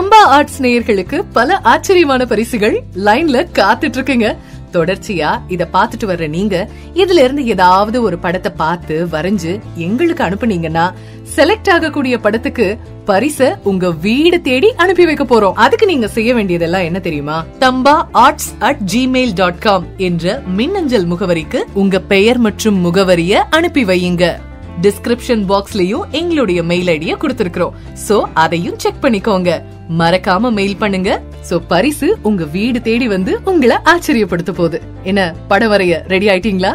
தம்பா arts நேயர்களுக்கு பல ஆச்சரியமான பரிசுகள் லைன்ல காத்துட்டு இருக்குங்க தொடர்ச்சியா இத பாத்துட்டு வர்ற நீங்க இதுல இருந்து ஏதாவது ஒரு படத்தை பார்த்து வரைஞ்சு எங்களுக்கு அனுப்புனீங்கன்னா செலக்ட் ஆகக்கூடிய படத்துக்கு பரிச உங்க வீடு தேடி அனுப்பி வைக்க போறோம் அதுக்கு நீங்க செய்ய வேண்டியதெல்லாம் என்ன தெரியுமா தம்பா arts at Gmail dot com என்ற மின்னஞ்சல் முகவரிக்கு உங்க பெயர் மற்றும் முகவரிய அனுப்பி வையுங்க டிஸ்கிரிப்ஷன் பாக்ஸ்லயும் எங்களுடைய மெயில் ஐடிய கொடுத்திருக்கிறோம் சோ அதையும் செக் பண்ணிக்கோங்க மறக்காம மெயில் பண்ணுங்க சோ பரிசு உங்க வீடு தேடி வந்து உங்களை ஆச்சரியப்படுத்த போகுது என்ன படம் வரைய ரெடி ஆயிட்டீங்களா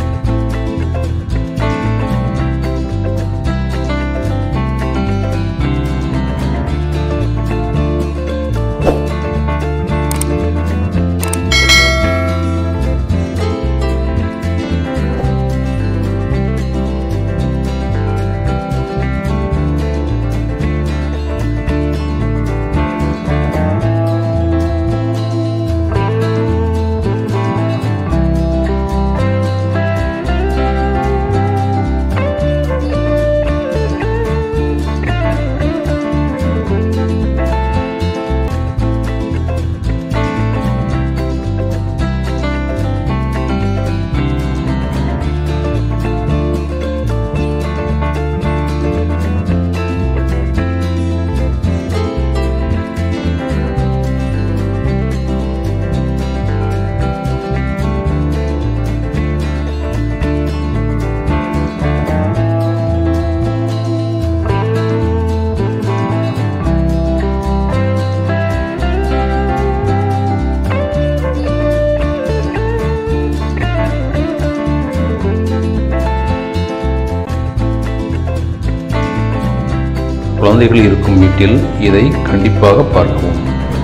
குழந்தைகள் இருக்கும் வீட்டில் இதை கண்டிப்பாக பார்க்கவும்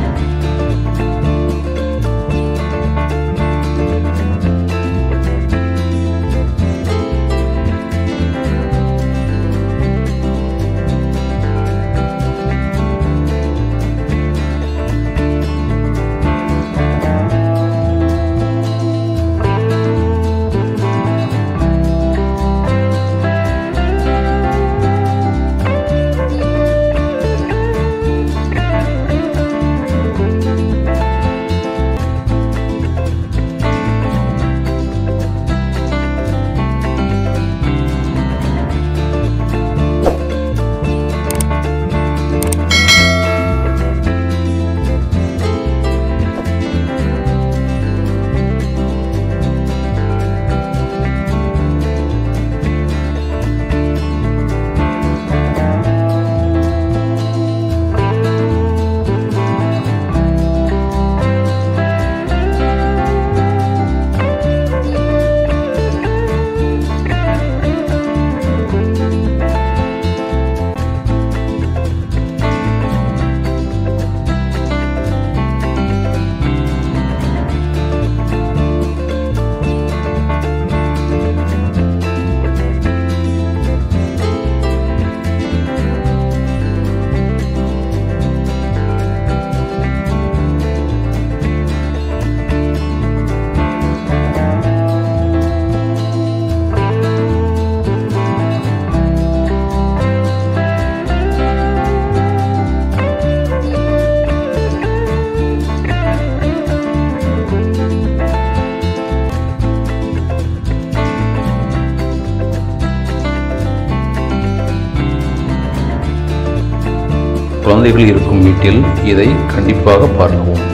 குழந்தைகள் இருக்கும் வீட்டில் இதை கண்டிப்பாக பார்க்கவும்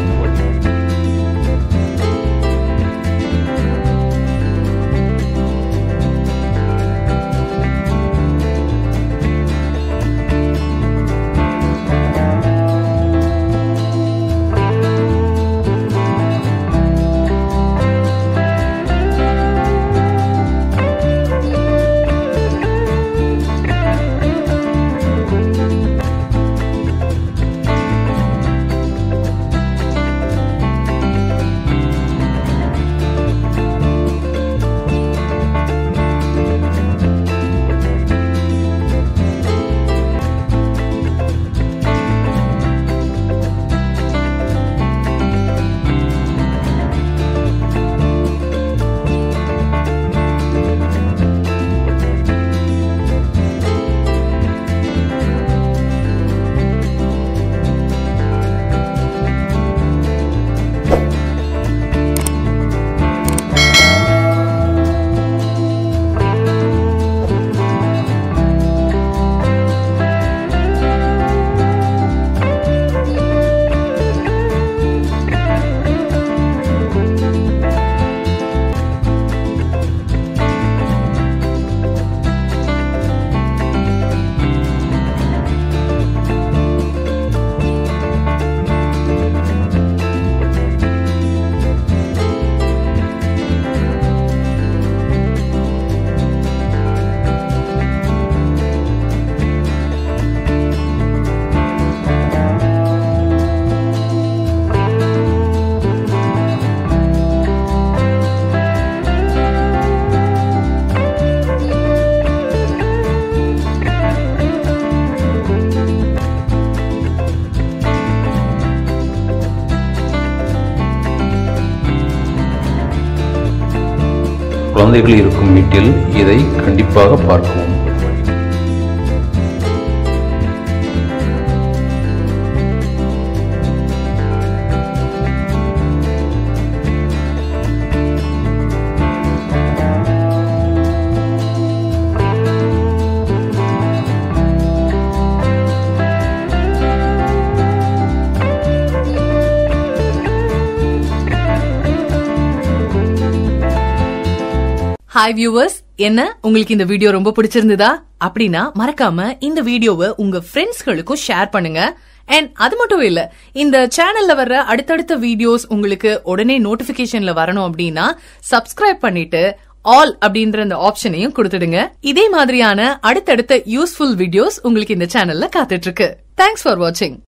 குழந்தைகள் இருக்கும் வீட்டில் இதை கண்டிப்பாக பார்க்கவும் ஹாய் வியூவர்ஸ் என்ன உங்களுக்கு இந்த வீடியோ ரொம்ப பிடிச்சிருந்ததா அப்படின்னா மறக்காம இந்த வீடியோவை உங்க ஃப்ரெண்ட்ஸ்களுக்கும் ஷேர் பண்ணுங்க அண்ட் அது மட்டும் இல்ல இந்த சேனல்ல வர்ற அடுத்தடுத்த வீடியோஸ் உங்களுக்கு உடனே நோட்டிபிகேஷன்ல வரணும் அப்படின்னா சப்ஸ்கிரைப் பண்ணிட்டு ஆல் அப்படின்ற அந்த ஆப்ஷனையும் கொடுத்துடுங்க இதே மாதிரியான அடுத்தடுத்த யூஸ்ஃபுல் வீடியோஸ் உங்களுக்கு இந்த சேனல்ல காத்துட்டு இருக்கு தேங்க்ஸ் ஃபார் வாட்சிங்